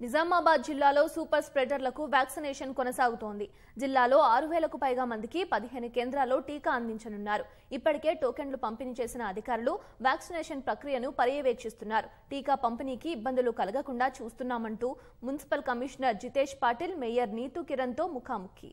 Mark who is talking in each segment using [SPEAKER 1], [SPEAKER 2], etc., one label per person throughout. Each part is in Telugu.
[SPEAKER 1] నిజామాబాద్ జిల్లాలో సూపర్ స్ప్రెడర్లకు వ్యాక్సినేషన్ కొనసాగుతోంది జిల్లాలో ఆరు వేలకు పైగా మందికి పదిహేను కేంద్రాల్లో టీకా అందించనున్నారు ఇప్పటికే టోకెన్లు పంపిణీ చేసిన అధికారులు వ్యాక్సినేషన్ ప్రక్రియను పర్యవేక్షిస్తున్నారు టీకా పంపిణీకి ఇబ్బందులు కలగకుండా చూస్తున్నామంటూ municipal commissioner Jitesh Patil mayor Neetu కిరణ్తో ముఖాముఖి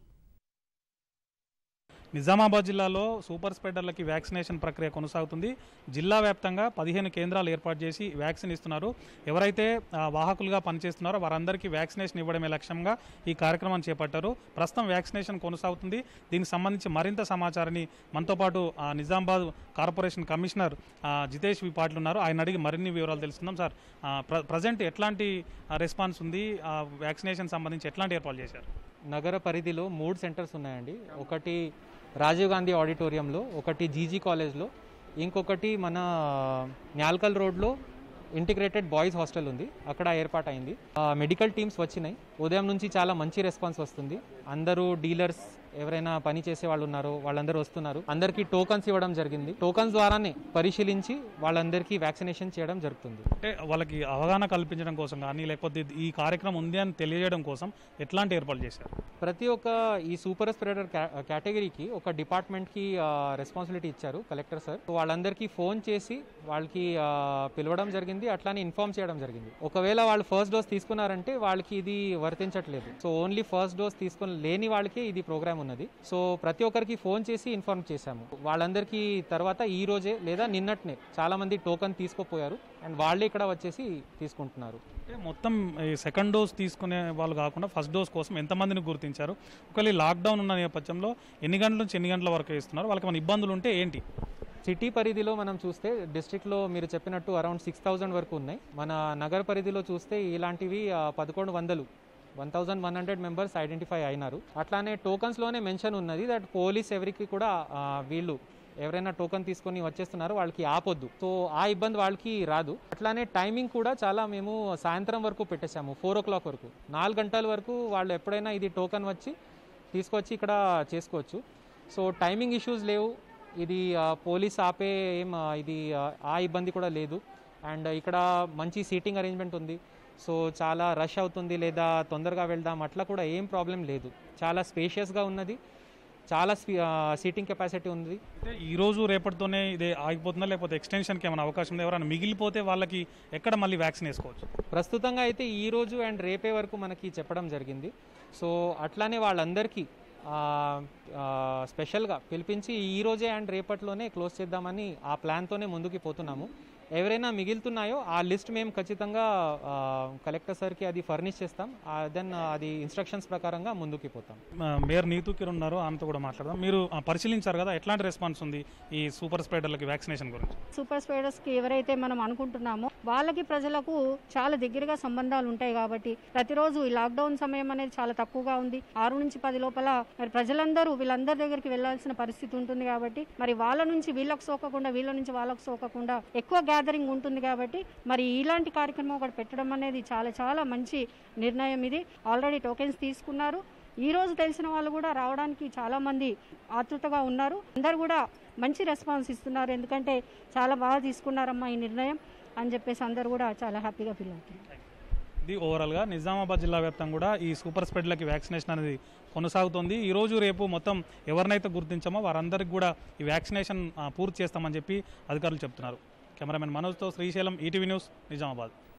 [SPEAKER 2] నిజామాబాద్ జిల్లాలో సూపర్ స్ప్రెడర్లకి వ్యాక్సినేషన్ ప్రక్రియ కొనసాగుతుంది జిల్లా వ్యాప్తంగా పదిహేను కేంద్రాలు ఏర్పాటు చేసి వ్యాక్సిన్ ఇస్తున్నారు ఎవరైతే ఆ, వాహకులుగా పనిచేస్తున్నారో వారందరికీ వ్యాక్సినేషన్ ఇవ్వడమే లక్ష్యంగా ఈ కార్యక్రమాన్ని చేపట్టారు ప్రస్తుతం వ్యాక్సినేషన్ కొనసాగుతుంది దీనికి సంబంధించి మరింత సమాచారాన్ని మనతో పాటు ఆ, నిజామాబాద్ కార్పొరేషన్ కమిషనర్ ఆ, జితేష్ వి పాటిల్ ఉన్నారు ఆయన అడిగి మరిన్ని వివరాలు తెలుసుకుందాం సార్ ఆ, ప్ర ప్రజెంట్ ఎట్లాంటి ఆ, రెస్పాన్స్ ఉంది ఆ, వ్యాక్సినేషన్ సంబంధించి ఎట్లాంటి ఏర్పాట్లు చేశారు
[SPEAKER 3] నగర పరిధిలో మూడు సెంటర్స్ ఉన్నాయండి ఒకటి రాజీవ్ గాంధీ ఆడిటోరియంలో ఒకటి జీజీ కాలేజ్లో ఇంకొకటి మన న్యాల్కల్ రోడ్లో ఇంటిగ్రేటెడ్ బాయ్స్ హాస్టల్ ఉంది అక్కడ ఏర్పాటైంది ఆ, మెడికల్ టీమ్స్ వచ్చినాయి ఉదయం నుంచి చాలా మంచి రెస్పాన్స్ వస్తుంది అందరూ డీలర్స్ ఎవరైనా పని చేసే వాళ్ళు ఉన్నారో వాళ్ళందరూ వస్తున్నారు అందరికీ టోకన్స్ ఇవ్వడం జరిగింది టోకన్స్ ద్వారానే పరిశీలించి వాళ్ళందరికీ వ్యాక్సినేషన్ చేయడం జరుగుతుంది
[SPEAKER 2] అంటే వాళ్ళకి అవగాహన కల్పించడం కోసం కానీ లేకపోతే ఈ కార్యక్రమం ఉంది అని తెలియజేయడం కోసం ఎట్లాంటి ఏర్పాట్లు చేశారు
[SPEAKER 3] ప్రతి ఒక్క ఈ సూపర్ స్ప్రెడర్ కేటగిరీకి ఒక డిపార్ట్మెంట్కి రెస్పాన్సిబిలిటీ ఇచ్చారు కలెక్టర్ సార్ వాళ్ళందరికీ ఫోన్ చేసి వాళ్ళకి ఆ, పిలవడం జరిగింది అట్లానే ఇన్ఫార్మ్ చేయడం జరిగింది ఒకవేళ వాళ్ళు ఫస్ట్ డోస్ తీసుకున్నారంటే వాళ్ళకి ఇది వర్తించట్లేదు సో ఓన్లీ ఫస్ట్ డోస్ తీసుకుని లేని వాళ్ళకి ఇది ప్రోగ్రామ్ ఉన్నది సో ప్రతి ఒక్కరికి ఫోన్ చేసి ఇన్ఫార్మ్ చేశాము వాళ్ళందరికీ తర్వాత ఈ రోజే లేదా నిన్నట్నే చాలా మంది టోకన్ తీసుకోపోయారు అండ్ వాళ్ళే ఇక్కడ వచ్చేసి తీసుకుంటున్నారు
[SPEAKER 2] అంటే మొత్తం ఈ సెకండ్ డోస్ తీసుకునే వాళ్ళు కాకుండా ఫస్ట్ డోస్ కోసం ఎంతమందిని గుర్తించారు ఒకవేళ ఈ లాక్డౌన్ ఉన్న నేపథ్యంలో ఎన్ని గంటల నుంచి ఎన్ని గంటల వరకు ఇస్తున్నారు వాళ్ళకి మన ఇబ్బందులు ఉంటే ఏంటి
[SPEAKER 3] సిటీ పరిధిలో మనం చూస్తే డిస్ట్రిక్ట్లో మీరు చెప్పినట్టు అరౌండ్ సిక్స్ థౌజండ్ వరకు ఉన్నాయి మన నగర పరిధిలో చూస్తే ఇలాంటివి ఆ, పదకొండు వందలు one thousand one hundred members identify అయినారు అట్లానే టోకన్స్లోనే మెన్షన్ ఉన్నది దట్ పోలీస్ ఎవరికి కూడా ఆ, వీళ్ళు ఎవరైనా టోకన్ తీసుకొని వచ్చేస్తున్నారో వాళ్ళకి ఆపొద్దు సో ఆ ఇబ్బంది వాళ్ళకి రాదు అట్లానే టైమింగ్ కూడా చాలా మేము సాయంత్రం వరకు పెట్టేశాము ఫోర్ ఓ క్లాక్ వరకు నాలుగు గంటల వరకు వాళ్ళు ఎప్పుడైనా ఇది టోకన్ వచ్చి తీసుకొచ్చి ఇక్కడ చేసుకోవచ్చు సో టైమింగ్ ఇష్యూస్ లేవు ఇది ఆ, పోలీస్ ఆపే ఏం ఆ, ఇది ఆ, ఆ ఇబ్బంది కూడా లేదు అండ్ ఇక్కడ మంచి సీటింగ్ అరేంజ్మెంట్ ఉంది సో చాలా రష్ అవుతుంది లేదా తొందరగా వెళ్దాం అట్లా కూడా ఏం ప్రాబ్లం లేదు చాలా స్పేషియస్గా ఉన్నది చాలా సీటింగ్ కెపాసిటీ ఉంది
[SPEAKER 2] అంటే ఈ రోజు రేపటితోనే ఇదే ఆగిపోతుందా లేకపోతే ఎక్స్టెన్షన్కి ఏమైనా అవకాశం ఉంది ఎవరైనా మిగిలిపోతే వాళ్ళకి ఎక్కడ మళ్ళీ వ్యాక్సిన్ వేసుకోవచ్చు
[SPEAKER 3] ప్రస్తుతంగా అయితే ఈ రోజు అండ్ రేపే వరకు మనకి చెప్పడం జరిగింది సో అట్లానే వాళ్ళందరికీ ఆ, ఆ, స్పెషల్గా పిలిపించి ఈ రోజే అండ్ రేపట్లోనే క్లోజ్ చేద్దామని ఆ ప్లాన్తోనే ముందుకు పోతున్నాము ఎవరైనా మిగులుతున్నాయో ఆ లిస్ట్ మేము ఖచ్చితంగా ఆ, కలెక్టర్ సార్కి అది ఫర్నిష్ చేస్తాం దెన్ అది ఇన్స్ట్రక్షన్స్ ప్రకారంగా ముందుకు పోతాం
[SPEAKER 2] ఆ, మేయర్ నీతూ కిరణ్ ఉన్నారు ఆమెతో కూడా మాట్లాడదాం మీరు ఆ, పరిశీలించారు కదా ఎట్లాంటి రెస్పాన్స్ ఉంది ఈ సూపర్ స్ప్రెడర్లకి వ్యాక్సినేషన్ గురించి
[SPEAKER 4] సూపర్ స్ప్రెడర్స్ కి ఎవరైతే మనం అనుకుంటున్నామో వాళ్ళకి ప్రజలకు చాలా దగ్గరగా సంబంధాలు ఉంటాయి కాబట్టి ప్రతిరోజు ఈ లాక్డౌన్ సమయం అనేది చాలా తక్కువగా ఉంది ఆరు నుంచి పది లోపల మరి ప్రజలందరూ వీళ్ళందరి దగ్గరికి వెళ్లాల్సిన పరిస్థితి ఉంటుంది కాబట్టి మరి వాళ్ళ నుంచి వీళ్ళకు సోకకుండా వీళ్ళ నుంచి వాళ్ళకు సోకకుండా ఎక్కువ గ్యాదరింగ్ ఉంటుంది కాబట్టి మరి ఇలాంటి కార్యక్రమం ఒకటి పెట్టడం అనేది చాలా చాలా మంచి నిర్ణయం ఇది ఆల్రెడీ టోకెన్స్ తీసుకున్నారు ఈ రోజు తెలిసిన వాళ్ళు కూడా రావడానికి చాలా మంది ఆతృతగా ఉన్నారు అందరు కూడా మంచి రెస్పాన్స్ ఇస్తున్నారు ఎందుకంటే చాలా బాగా తీసుకున్నారమ్మా ఈ నిర్ణయం అని చెప్పేసి అందరు కూడా చాలా హ్యాపీగా ఫీల్ అవుతున్నారు
[SPEAKER 2] ఇది ఓవరాల్గా నిజామాబాద్ జిల్లా వ్యాప్తంగా కూడా ఈ సూపర్ స్ప్రెడ్లకి వ్యాక్సినేషన్ అనేది కొనసాగుతోంది ఈ రోజు రేపు మొత్తం ఎవరినైతే గుర్తించామో వారందరికీ కూడా ఈ వ్యాక్సినేషన్ ఆ, పూర్తి చేస్తామని చెప్పి అధికారులు చెప్తున్నారు కెమెరామెన్ మనోజ్తో శ్రీశైలం ఈటీవీ న్యూస్ నిజామాబాద్